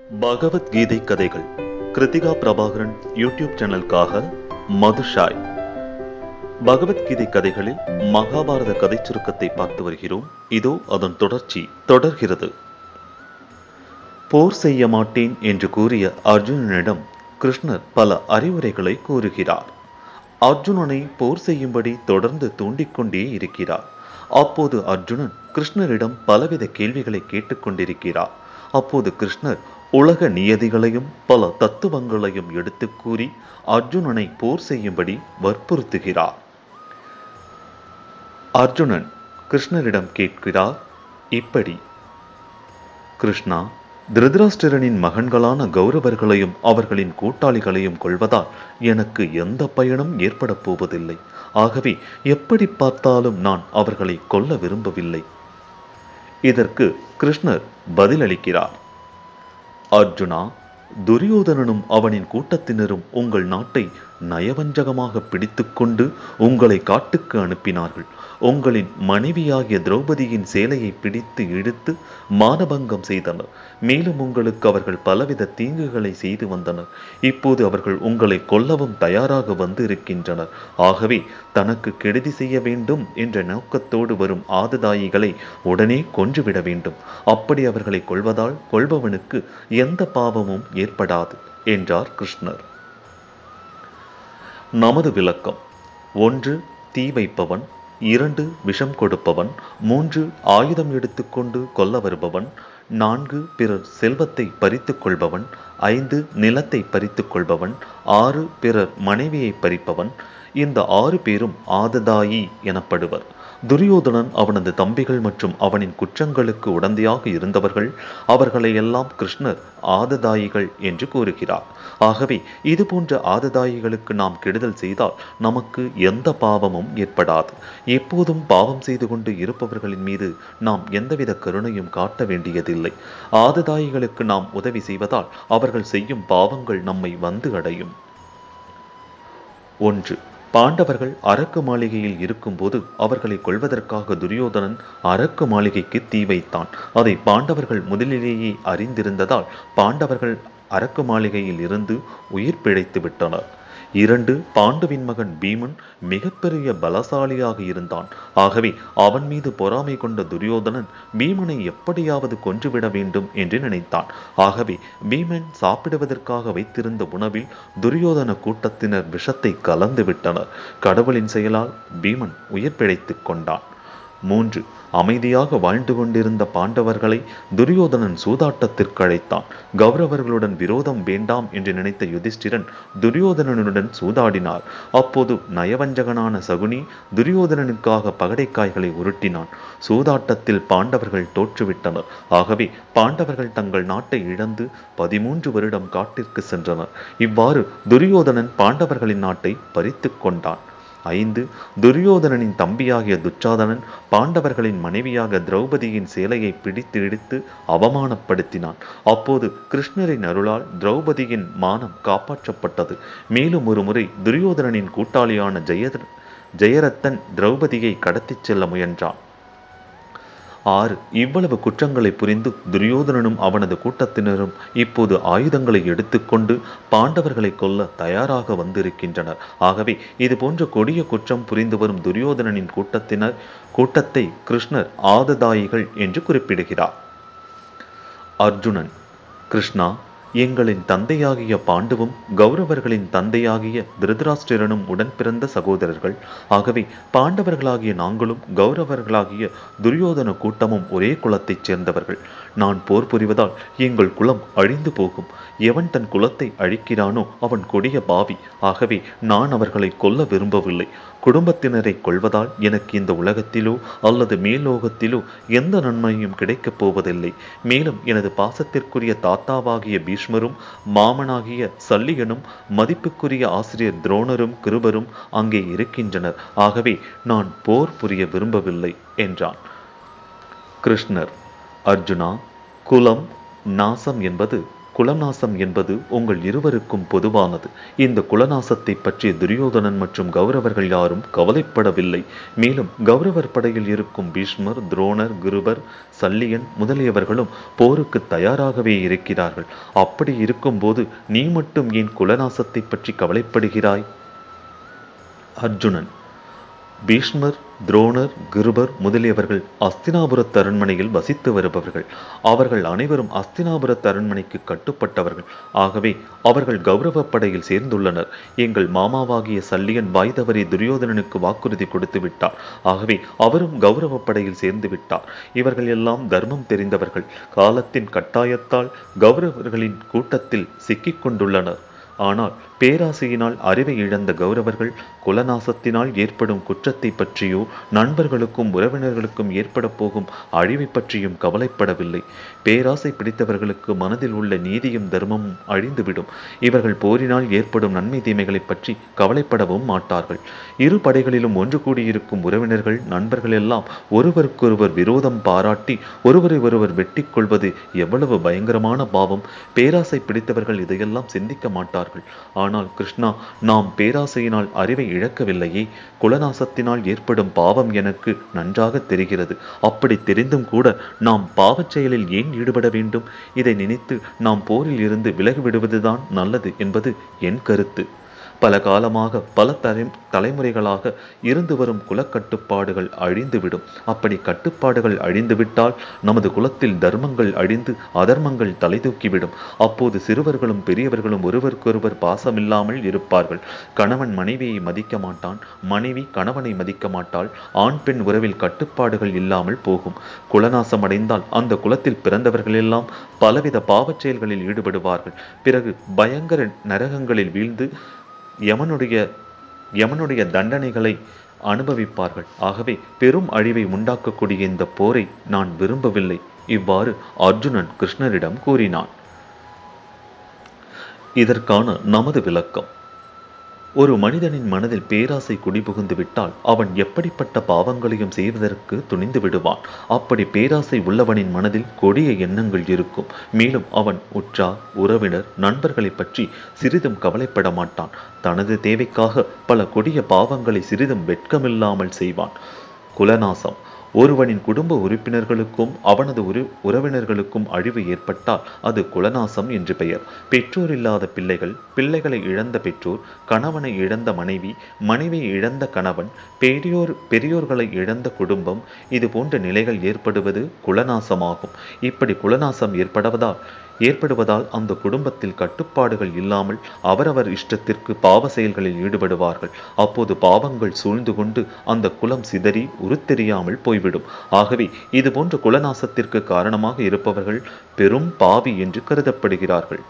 பகவத்கீதை கதைகள் கிருத்திகா பிரபாகரன் யூடியூப் சேனலுக்காக மதுஷாய் பகவத்கீதை கதைகளில் மகாபாரத கதை சுருக்கத்தை பார்த்து வருகிறோம் இதோ அதன் தொடர்ச்சி தொடர்கிறது போர் செய்ய மாட்டேன் என்று கூறிய அர்ஜுனனிடம் கிருஷ்ணர் பல அறிவுரைகளை கூறுகிறார் அர்ஜுனனை போர் செய்யும்படி தொடர்ந்து தூண்டிக்கொண்டே இருக்கிறார் அப்போது அர்ஜுனன் கிருஷ்ணரிடம் பலவித கேள்விகளை கேட்டுக்கொண்டிருக்கிறார் அப்போது கிருஷ்ணர் உலக நியதிகளையும் பல தத்துவங்களையும் எடுத்துக் கூறி அர்ஜுனனை போர் செய்யும்படி வற்புறுத்துகிறார் அர்ஜுனன் கிருஷ்ணரிடம் கேட்கிறார் இப்படி கிருஷ்ணா திருதராஷ்டிரனின் மகன்களான கௌரவர்களையும் அவர்களின் கூட்டாளிகளையும் கொள்வதால் எனக்கு எந்த பயனும் ஏற்பட போவதில்லை ஆகவே எப்படி பார்த்தாலும் நான் அவர்களை கொல்ல விரும்பவில்லை இதற்கு கிருஷ்ணர் பதிலளிக்கிறார் அர்ஜுனா துரியோதனனும் அவனின் கூட்டத்தினரும் உங்கள் நாட்டை நயவஞ்சகமாக பிடித்துக்கொண்டு உங்களை காட்டுக்கு அனுப்பினார்கள் உங்களின் மனைவியாகிய திரௌபதியின் சேலையை பிடித்து இழுத்து மானபங்கம் செய்தனர் மேலும் உங்களுக்கு அவர்கள் பலவித தீங்குகளை செய்து வந்தனர் இப்போது அவர்கள் உங்களை கொல்லவும் தயாராக வந்து இருக்கின்றனர் ஆகவே தனக்கு கெடுதி செய்ய வேண்டும் என்ற நோக்கத்தோடு வரும் ஆததாயிகளை உடனே கொன்றுவிட வேண்டும் அப்படி அவர்களை கொள்வதால் கொள்பவனுக்கு எந்த பாவமும் ஏற்படாது என்றார் கிருஷ்ணர் நமது விளக்கம் ஒன்று தீ வைப்பவன் இரண்டு விஷம் கொடுப்பவன் மூன்று ஆயுதம் எடுத்துக்கொண்டு கொல்ல வருபவன் நான்கு பிறர் செல்வத்தை பறித்துக் கொள்பவன் ஐந்து நிலத்தை பறித்துக் கொள்பவன் ஆறு பிறர் மனைவியை பறிப்பவன் இந்த ஆறு பேரும் ஆததாயி எனப்படுவர் துரியோதனன் அவனது தம்பிகள் மற்றும் அவனின் குற்றங்களுக்கு உடந்தையாக இருந்தவர்கள் அவர்களை எல்லாம் கிருஷ்ணர் ஆததாயிகள் என்று கூறுகிறார் ஆகவே இது போன்ற ஆததாயிகளுக்கு நாம் கெடுதல் செய்தால் நமக்கு எந்த பாவமும் ஏற்படாது எப்போதும் பாவம் செய்து கொண்டு இருப்பவர்களின் மீது நாம் எந்தவித கருணையும் காட்ட வேண்டியதில்லை ஆததாயிகளுக்கு நாம் உதவி செய்வதால் அவர்கள் செய்யும் பாவங்கள் நம்மை வந்து அடையும் ஒன்று பாண்டவர்கள் அரக்கு மாளிகையில் இருக்கும்போது அவர்களை கொள்வதற்காக துரியோதனன் அரக்கு மாளிகைக்கு தீ வைத்தான் அதை பாண்டவர்கள் முதலிலேயே அறிந்திருந்ததால் பாண்டவர்கள் அரக்கு மாளிகையில் இருந்து உயிர் பிழைத்து விட்டனர் இரண்டு பாண்டுவின் மகன் பீமன் மிகப்பெரிய பலசாலியாக இருந்தான் ஆகவே அவன் மீது பொறாமை கொண்ட துரியோதனன் பீமனை எப்படியாவது கொன்றுவிட வேண்டும் என்று நினைத்தான் ஆகவே பீமன் சாப்பிடுவதற்காக வைத்திருந்த உணவில் துரியோதன கூட்டத்தினர் விஷத்தை கலந்து விட்டனர் கடவுளின் செயலால் பீமன் உயிர் பிழைத்துக் கொண்டான் மூன்று அமைதியாக வாழ்ந்து கொண்டிருந்த பாண்டவர்களை துரியோதனன் சூதாட்டத்திற்கு அழைத்தான் கௌரவர்களுடன் விரோதம் வேண்டாம் என்று நினைத்த யுதிஷ்டிரன் துரியோதனனுடன் சூதாடினார் அப்போது நயவஞ்சகனான சகுனி துரியோதனனுக்காக பகடைக்காய்களை உருட்டினான் சூதாட்டத்தில் பாண்டவர்கள் தோற்றுவிட்டனர் ஆகவே பாண்டவர்கள் தங்கள் நாட்டை இழந்து பதிமூன்று வருடம் காட்டிற்கு சென்றனர் இவ்வாறு துரியோதனன் பாண்டவர்களின் நாட்டை பறித்து கொண்டான் ஐந்து துரியோதனனின் தம்பியாகிய துச்சாதனன் பாண்டவர்களின் மனைவியாக திரௌபதியின் சேலையை பிடித்து இடித்து அவமானப்படுத்தினான் அப்போது கிருஷ்ணரின் அருளால் திரௌபதியின் மானம் காப்பாற்றப்பட்டது மேலும் ஒரு முறை துரியோதனனின் கூட்டாளியான ஜெய ஜெயரத்தன் திரௌபதியை கடத்திச் செல்ல முயன்றான் ஆறு இவ்வளவு குற்றங்களை புரிந்து துரியோதனனும் அவனது கூட்டத்தினரும் இப்போது ஆயுதங்களை எடுத்துக்கொண்டு பாண்டவர்களை கொல்ல தயாராக வந்திருக்கின்றனர் ஆகவே இது போன்ற கொடிய குற்றம் புரிந்து வரும் துரியோதனனின் கூட்டத்தினர் கூட்டத்தை கிருஷ்ணர் ஆததாயிகள் என்று குறிப்பிடுகிறார் அர்ஜுனன் கிருஷ்ணா எங்களின் தந்தையாகிய பாண்டுவும் கௌரவர்களின் தந்தையாகிய திருதராஷ்டிரனும் உடன் பிறந்த சகோதரர்கள் ஆகவே பாண்டவர்களாகிய நாங்களும் கௌரவர்களாகிய துரியோதன கூட்டமும் ஒரே குலத்தைச் சேர்ந்தவர்கள் நான் போர் புரிவதால் எங்கள் குலம் அழிந்து போகும் எவன் தன் குலத்தை அழிக்கிறானோ அவன் கொடிய பாவி ஆகவே நான் அவர்களை கொல்ல விரும்பவில்லை குடும்பத்தினரை கொள்வதால் எனக்கு இந்த உலகத்திலோ அல்லது மேலோகத்திலோ எந்த நன்மையும் கிடைக்கப் போவதில்லை மேலும் எனது பாசத்திற்குரிய தாத்தாவாகிய பீஷ்மரும் மாமனாகிய சல்லியனும் மதிப்புக்குரிய ஆசிரியர் துரோணரும் கிருபரும் அங்கே இருக்கின்றனர் ஆகவே நான் போர் புரிய விரும்பவில்லை என்றான் கிருஷ்ணர் அர்ஜுனா குலம் நாசம் என்பது குலநாசம் என்பது உங்கள் இருவருக்கும் பொதுவானது இந்த குலநாசத்தை பற்றி துரியோதனன் மற்றும் கௌரவர்கள் யாரும் கவலைப்படவில்லை மேலும் கௌரவர் படையில் இருக்கும் பீஷ்மர் துரோணர் குருவர் சல்லியன் முதலியவர்களும் போருக்கு தயாராகவே இருக்கிறார்கள் அப்படி இருக்கும்போது நீ மட்டும் ஏன் குலநாசத்தை பற்றி கவலைப்படுகிறாய் அர்ஜுனன் பீஷ்மர் துரோணர் கிருபர் முதலியவர்கள் அஸ்தினாபுரத் அரண்மனையில் வசித்து வருபவர்கள் அவர்கள் அனைவரும் அஸ்தினாபுரத் அரண்மனைக்கு கட்டுப்பட்டவர்கள் ஆகவே அவர்கள் கௌரவ படையில் சேர்ந்துள்ளனர் எங்கள் மாமாவாகிய சல்லியன் வாய் தவறி துரியோதனனுக்கு வாக்குறுதி கொடுத்து விட்டார் ஆகவே அவரும் கௌரவ படையில் சேர்ந்து விட்டார் இவர்கள் எல்லாம் தர்மம் தெரிந்தவர்கள் காலத்தின் கட்டாயத்தால் கௌரவர்களின் கூட்டத்தில் சிக்கிக் கொண்டுள்ளனர் ஆனால் பேராசையினால் அறிவை இழந்த கௌரவர்கள் குலநாசத்தினால் ஏற்படும் குற்றத்தை பற்றியோ நண்பர்களுக்கும் உறவினர்களுக்கும் ஏற்பட போகும் அழிவை பற்றியும் கவலைப்படவில்லை பேராசை பிடித்தவர்களுக்கு மனதில் உள்ள நீதியும் தர்மமும் அழிந்துவிடும் இவர்கள் போரினால் ஏற்படும் நன்மை தீமைகளை பற்றி கவலைப்படவும் மாட்டார்கள் இரு படைகளிலும் ஒன்று கூடியிருக்கும் உறவினர்கள் நண்பர்கள் எல்லாம் ஒருவருக்கொருவர் விரோதம் பாராட்டி ஒருவரை ஒருவர் வெட்டிக் கொள்வது எவ்வளவு பயங்கரமான பாவம் பேராசை பிடித்தவர்கள் இதையெல்லாம் சிந்திக்க மாட்டார்கள் ஆனால் கிருஷ்ணா நாம் பேராசையினால் அறிவை இழக்கவில்லையே குலநாசத்தினால் ஏற்படும் பாவம் எனக்கு நன்றாக தெரிகிறது அப்படி தெரிந்தும் கூட நாம் பாவச் செயலில் ஏன் ஈடுபட வேண்டும் இதை நினைத்து நாம் போரில் இருந்து விலகிவிடுவதுதான் நல்லது என்பது என் கருத்து பல காலமாக பல தலை தலைமுறைகளாக இருந்து வரும் குலக்கட்டுப்பாடுகள் அழிந்துவிடும் அப்படி கட்டுப்பாடுகள் அழிந்துவிட்டால் நமது குலத்தில் தர்மங்கள் அழிந்து அதர்மங்கள் தலை தூக்கிவிடும் அப்போது சிறுவர்களும் பெரியவர்களும் ஒருவருக்கொருவர் பாசமில்லாமல் இருப்பார்கள் கணவன் மனைவியை மதிக்க மாட்டான் மனைவி கணவனை மதிக்க மாட்டாள் ஆண் பெண் உறவில் கட்டுப்பாடுகள் இல்லாமல் போகும் குலநாசம் அடைந்தால் அந்த குலத்தில் பிறந்தவர்கள் எல்லாம் பலவித பாவச் செயல்களில் ஈடுபடுவார்கள் பிறகு பயங்கர நரகங்களில் வீழ்ந்து யமனுடைய யமனுடைய தண்டனைகளை அனுபவிப்பார்கள் ஆகவே பெரும் அழிவை உண்டாக்கக்கூடிய இந்த போரை நான் விரும்பவில்லை இவ்வாறு அர்ஜுனன் கிருஷ்ணரிடம் கூறினான் இதற்கான நமது விளக்கம் ஒரு மனிதனின் மனதில் பேராசை குடிபுகுந்து விட்டால் அவன் எப்படிப்பட்ட பாவங்களையும் செய்வதற்கு துணிந்து விடுவான் அப்படி பேராசை உள்ளவனின் மனதில் கொடிய எண்ணங்கள் இருக்கும் மேலும் அவன் உற்றார் உறவினர் நண்பர்களை பற்றி சிறிதும் கவலைப்பட மாட்டான் தனது தேவைக்காக பல கொடிய பாவங்களை சிறிதும் வெட்கமில்லாமல் செய்வான் குலநாசம் ஒருவனின் குடும்ப உறுப்பினர்களுக்கும் அவனது உரு உறவினர்களுக்கும் அழிவு ஏற்பட்டால் அது குலநாசம் என்று பெயர் பெற்றோர் இல்லாத பிள்ளைகள் பிள்ளைகளை இழந்த பெற்றோர் கணவனை இழந்த மனைவி மனைவியை இழந்த கணவன் பெரியோர் பெரியோர்களை இழந்த குடும்பம் இது போன்ற நிலைகள் ஏற்படுவது குலநாசமாகும் இப்படி குலநாசம் ஏற்படுவதால் ஏற்படுவதால் அந்த குடும்பத்தில் கட்டுப்பாடுகள் இல்லாமல் அவரவர் இஷ்டத்திற்கு பாவ செயல்களில் ஈடுபடுவார்கள் அப்போது பாவங்கள் சூழ்ந்து கொண்டு அந்த குலம் சிதறி உருத்தெரியாமல் போய்விடும் ஆகவே இது போன்ற குலநாசத்திற்கு காரணமாக இருப்பவர்கள் பெரும் பாவி என்று கருதப்படுகிறார்கள்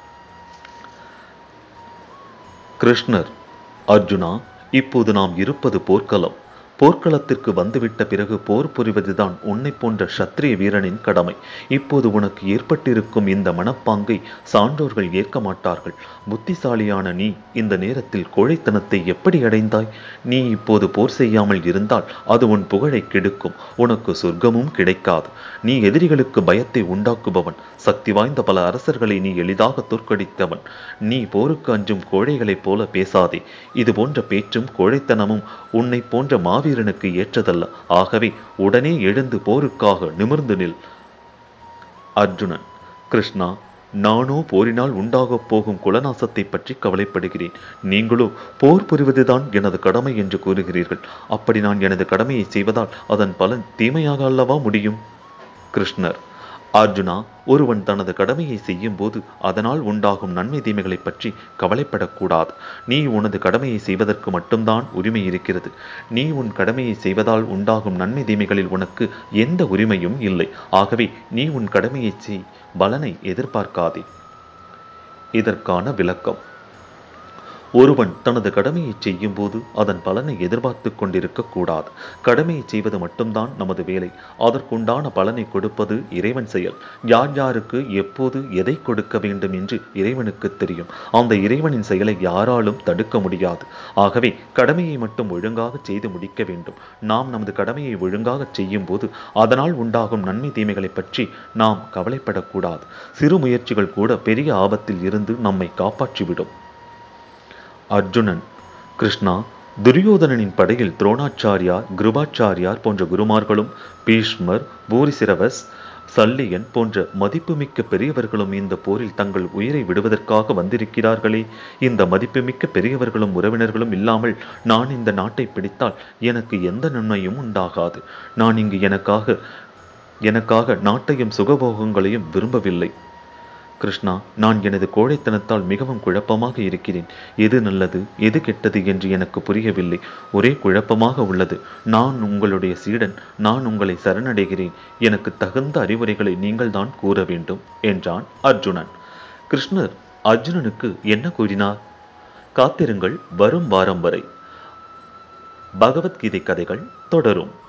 கிருஷ்ணர் அர்ஜுனா இப்போது நாம் இருப்பது போர்க்களம் போர்க்களத்திற்கு வந்துவிட்ட பிறகு போர் புரிவதுதான் உன்னை போன்ற சத்திரிய வீரனின் கடமை இப்போது உனக்கு ஏற்பட்டிருக்கும் இந்த மனப்பாங்கை சான்றோர்கள் ஏற்க மாட்டார்கள் புத்திசாலியான நீ இந்த நேரத்தில் கோழைத்தனத்தை எப்படி அடைந்தாய் நீ இப்போது போர் செய்யாமல் இருந்தால் அது உன் புகழை கெடுக்கும் உனக்கு சொர்க்கமும் கிடைக்காது நீ எதிரிகளுக்கு பயத்தை உண்டாக்குபவன் சக்தி வாய்ந்த பல அரசர்களை நீ எளிதாக தோற்கடித்தவன் நீ போருக்கு அஞ்சும் கோழைகளைப் போல பேசாதே இது போன்ற பேச்சும் கோழைத்தனமும் உன்னை போன்ற மாவீரனுக்கு ஏற்றதல்ல ஆகவே உடனே எழுந்து போருக்காக நிமிர்ந்து நில் அர்ஜுனன் கிருஷ்ணா நானோ போரினால் உண்டாகப் போகும் குலநாசத்தை பற்றி கவலைப்படுகிறேன் நீங்களோ போர் புரிவதுதான் எனது கடமை என்று கூறுகிறீர்கள் அப்படி நான் எனது கடமையை செய்வதால் அதன் பலன் தீமையாக அல்லவா முடியும் கிருஷ்ணர் அர்ஜுனா ஒருவன் தனது கடமையை செய்யும் போது அதனால் உண்டாகும் நன்மை தீமைகளை பற்றி கவலைப்படக்கூடாது நீ உனது கடமையை செய்வதற்கு மட்டும்தான் உரிமை இருக்கிறது நீ உன் கடமையை செய்வதால் உண்டாகும் நன்மை தீமைகளில் உனக்கு எந்த உரிமையும் இல்லை ஆகவே நீ உன் கடமையை செய் பலனை எதிர்பார்க்காதே இதற்கான விளக்கம் ஒருவன் தனது கடமையை செய்யும் போது அதன் பலனை எதிர்பார்த்து கொண்டிருக்க கூடாது கடமையை செய்வது மட்டும்தான் நமது வேலை அதற்குண்டான பலனை கொடுப்பது இறைவன் செயல் யார் யாருக்கு எப்போது எதை கொடுக்க வேண்டும் என்று இறைவனுக்கு தெரியும் அந்த இறைவனின் செயலை யாராலும் தடுக்க முடியாது ஆகவே கடமையை மட்டும் ஒழுங்காக செய்து முடிக்க வேண்டும் நாம் நமது கடமையை ஒழுங்காக செய்யும் போது அதனால் உண்டாகும் நன்மை தீமைகளை பற்றி நாம் கவலைப்படக்கூடாது சிறு முயற்சிகள் கூட பெரிய ஆபத்தில் இருந்து நம்மை காப்பாற்றிவிடும் அர்ஜுனன் கிருஷ்ணா துரியோதனனின் படையில் துரோணாச்சாரியார் கிருபாச்சாரியார் போன்ற குருமார்களும் பீஷ்மர் பூரிசிரவஸ் சல்லியன் போன்ற மதிப்புமிக்க பெரியவர்களும் இந்த போரில் தங்கள் உயிரை விடுவதற்காக வந்திருக்கிறார்களே இந்த மதிப்புமிக்க பெரியவர்களும் உறவினர்களும் இல்லாமல் நான் இந்த நாட்டை பிடித்தால் எனக்கு எந்த நன்மையும் உண்டாகாது நான் இங்கு எனக்காக எனக்காக நாட்டையும் சுகபோகங்களையும் விரும்பவில்லை கிருஷ்ணா நான் எனது கோழைத்தனத்தால் மிகவும் குழப்பமாக இருக்கிறேன் எது நல்லது எது கெட்டது என்று எனக்கு புரியவில்லை ஒரே குழப்பமாக உள்ளது நான் உங்களுடைய சீடன் நான் உங்களை சரணடைகிறேன் எனக்கு தகுந்த அறிவுரைகளை நீங்கள் தான் கூற வேண்டும் என்றான் அர்ஜுனன் கிருஷ்ணர் அர்ஜுனனுக்கு என்ன கூறினார் காத்திருங்கள் வரும் வாரம் வரை பகவத்கீதை கதைகள் தொடரும்